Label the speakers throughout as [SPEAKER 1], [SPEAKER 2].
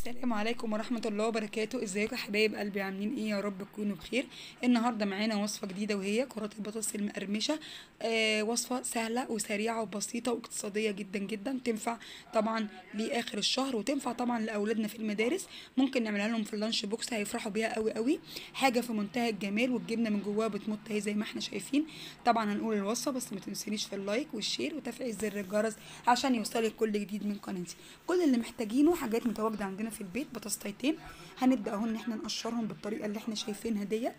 [SPEAKER 1] السلام عليكم ورحمة الله وبركاته ازيكم يا حبايب قلبي عاملين ايه يا رب تكونوا بخير النهاردة معانا وصفة جديدة وهي كرات البطاطس المقرمشة آه وصفة سهلة وسريعة وبسيطة واقتصادية جدا جدا تنفع طبعا لاخر الشهر وتنفع طبعا لاولادنا في المدارس ممكن نعملها لهم في اللانش بوكس هيفرحوا بيها قوي قوي حاجة في منتهى الجمال والجبنة من جواها بتمط اهي زي ما احنا شايفين طبعا هنقول الوصفة بس ما تنسونيش في اللايك والشير وتفعيل زر الجرس عشان يوصلك كل جديد من قناتي كل اللي محتاجينه حاجات متواجدة عندنا في البيت بطاطستين هنبدا اهو ان احنا نقشرهم بالطريقه اللي احنا شايفينها ديت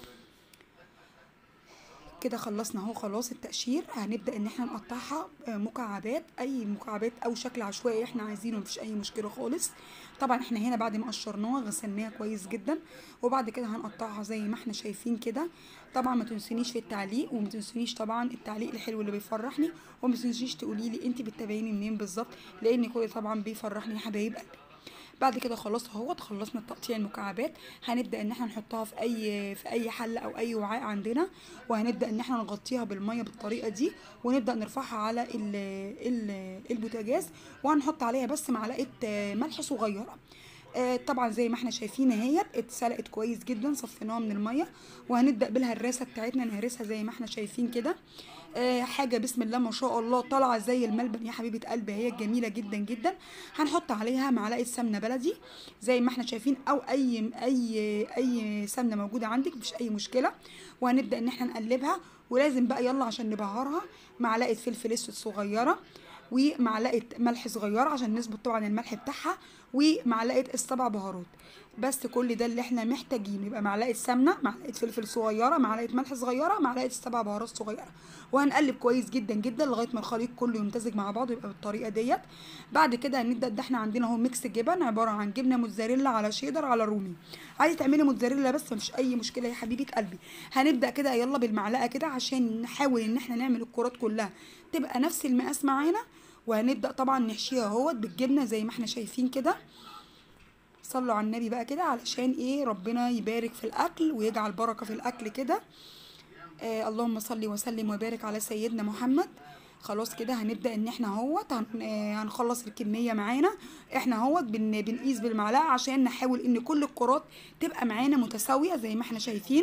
[SPEAKER 1] كده خلصنا اهو خلاص التقشير هنبدا ان احنا نقطعها مكعبات اي مكعبات او شكل عشوائي احنا عايزينه مفيش اي مشكله خالص طبعا احنا هنا بعد ما قشرناها غسلناها كويس جدا وبعد كده هنقطعها زي ما احنا شايفين كده طبعا ما تنسونيش في التعليق وما تنسونيش طبعا التعليق الحلو اللي بيفرحني وما تنسونيش تقولي لي انت بتتابعيني منين بالظبط لان كل طبعا بيفرحني يا حبايب قلبي بعد كده خلاص اهوت خلصنا تقطيع المكعبات هنبدا ان احنا نحطها في اي في اي حله او اي وعاء عندنا وهنبدا ان احنا نغطيها بالميه بالطريقه دي ونبدا نرفعها على ال ال البوتاجاز وهنحط عليها بس معلقه ملح صغيره آه طبعا زي ما احنا شايفين اهيت اتسلقت كويس جدا صفيناها من الميه وهنبدا بالهراسه بتاعتنا نهرسها زي ما احنا شايفين كده آه حاجه بسم الله ما شاء الله طالعه زي الملبن يا حبيبه قلبي هي جميله جدا جدا هنحط عليها معلقه سمنه بلدي زي ما احنا شايفين او اي اي اي سمنه موجوده عندك مفيش اي مشكله وهنبدا ان احنا نقلبها ولازم بقى يلا عشان نبهرها معلقه فلفل اسود صغيره ومعلقه ملح صغيره عشان نظبط طبعا الملح بتاعها ومعلقه السبع بهارات بس كل ده اللي احنا محتاجينه يبقى معلقه سمنه معلقه فلفل صغيره معلقه ملح صغيره معلقه السبع بهارات صغيره وهنقلب كويس جدا جدا لغايه ما الخليط كله يمتزج مع بعضه يبقى بالطريقه ديت بعد كده هنبدا ده احنا عندنا اهو ميكس جبن عباره عن جبنه موتزاريلا على شيدر على رومي عايزه تعملي موتزاريلا بس مفيش اي مشكله يا حبيبه قلبي هنبدا كده يلا بالمعلقه كده عشان نحاول ان احنا نعمل الكرات كلها تبقى نفس المقاس معانا وهنبدا طبعا نحشيها اهوت بالجبنه زي ما احنا شايفين كده صلوا على النبي بقى كده علشان ايه ربنا يبارك في الاكل ويجعل بركه في الاكل كده آه اللهم صل وسلم وبارك على سيدنا محمد خلاص كده هنبدا ان احنا اهوت هن آه هنخلص الكميه معانا احنا اهوت بن بنقيس بالمعلقه عشان نحاول ان كل الكرات تبقى معانا متساويه زي ما احنا شايفين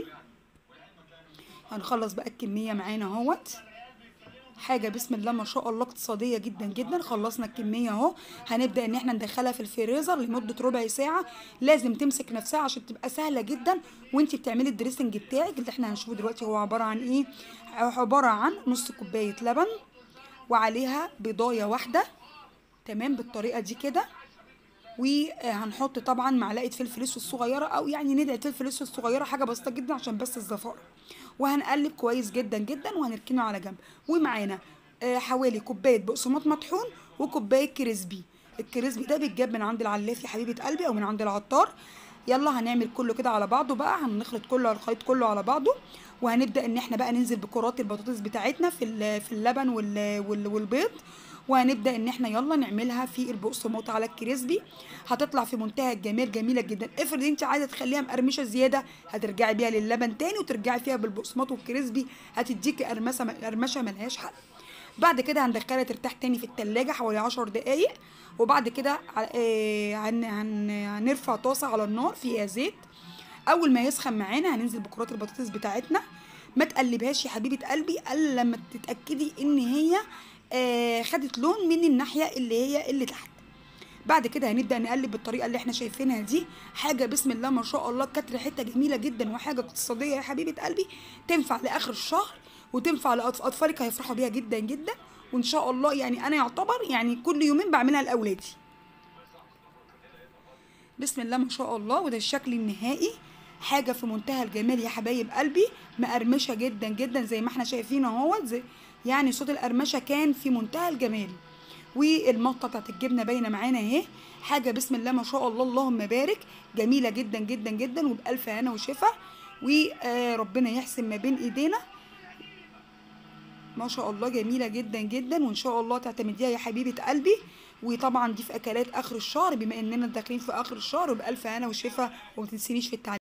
[SPEAKER 1] هنخلص بقى الكميه معانا اهوت حاجه بسم الله ما شاء الله اقتصاديه جدا جدا خلصنا الكميه اهو هنبدا ان احنا ندخلها في الفريزر لمده ربع ساعه لازم تمسك نفسها عشان تبقى سهله جدا وانت بتعملي الدريسنج بتاعك اللي احنا هنشوفه دلوقتي هو عباره عن ايه عباره عن نص كوبايه لبن وعليها بيضايه واحده تمام بالطريقه دي كده وهنحط طبعا معلقه فلفل اسود صغيره او يعني ندعي فلفل اسود صغيره حاجه بسيطه جدا عشان بس الزفاره وهنقلب كويس جدا جدا وهنركنه على جنب ومعانا آه حوالي كوبايه بقسماط مطحون وكوبايه كريسبي الكريسبي ده بيتجاب من عند العلاف يا حبيبه قلبي او من عند العطار يلا هنعمل كله كده على بعضه بقى هنخلط كله على الخليط كله على بعضه وهنبدا ان احنا بقى ننزل بكرات البطاطس بتاعتنا في في اللبن والبيض وهنبدا ان احنا يلا نعملها في البقسماط على الكريسبي هتطلع في منتهى الجمال جميله جدا افرض انت عايزه تخليها مقرمشه زياده هترجعي بيها للبن تاني وترجعي فيها بالبقسماط والكريسبي هتديكي قرمشه قرمشه ملهاش حل بعد كده هندخلها ترتاح تاني في التلاجة حوالي عشر دقايق وبعد كده هن هن هنرفع طاسة على النار فيها زيت أول ما يسخن معانا هننزل بكرات البطاطس بتاعتنا ما تقلبهاش يا حبيبة قلبي إلا لما تتأكدي إن هي آه خدت لون من الناحية اللي هي اللي تحت بعد كده هنبدا نقلب بالطريقه اللي احنا شايفينها دي حاجه بسم الله ما شاء الله كانت ريحتها جميله جدا وحاجه اقتصاديه يا حبيبه قلبي تنفع لاخر الشهر وتنفع لاطفالك هيفرحوا بيها جدا جدا وان شاء الله يعني انا يعتبر يعني كل يومين بعملها لاولادي بسم الله ما شاء الله وده الشكل النهائي حاجه في منتهى الجمال يا حبايب قلبي مقرمشه جدا جدا زي ما احنا شايفين اهوت زي يعني صوت القرمشه كان في منتهى الجمال والمطه بتاعت الجبنه باينه معانا اهي حاجه بسم الله ما شاء الله اللهم بارك جميله جدا جدا جدا وبالف هنا وشفا وربنا يحسن ما بين ايدينا ما شاء الله جميله جدا جدا وان شاء الله تعتمديها يا حبيبه قلبي وطبعا دي في اكلات اخر الشهر بما اننا داخلين في اخر الشهر وبالف هنا وشفا وما تنسينيش في التعليق